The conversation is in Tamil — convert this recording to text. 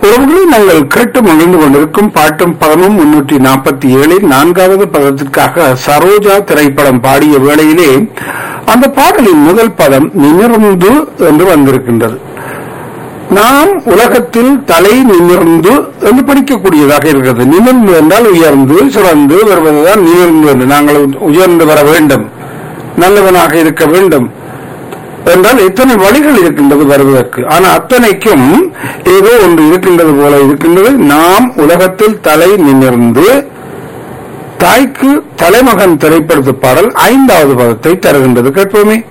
உறவுகளை நாங்கள் கேட்டு மகிழ்ந்து கொண்டிருக்கும் பாட்டும் பதமும் முன்னூற்றி நாற்பத்தி ஏழில் நான்காவது பதத்திற்காக சரோஜா திரைப்படம் பாடிய வேளையிலே அந்த பாடலின் முதல் பதம் நிமிர்ந்து என்று வந்திருக்கின்றது நாம் உலகத்தில் தலை நிமிர்ந்து என்று படிக்கக்கூடியதாக இருக்கிறது நிமிர்ந்து என்றால் உயர்ந்து சிறந்து வருவதுதான் நிமிர்ந்து என்று நாங்கள் உயர்ந்து வர வேண்டும் நல்லவனாக இருக்க வேண்டும் என்றால் எத்தனை வழிகள் இருக்கின்றது வருவதற்கு ஆனா அத்தனைக்கும் ஏதோ ஒன்று இருக்கின்றது போல இருக்கின்றது நாம் உலகத்தில் தலை நிமிர்ந்து தாய்க்கு தலைமகன் திரைப்படத்து பாடல் ஐந்தாவது பதத்தை தருகின்றது கேட்போமே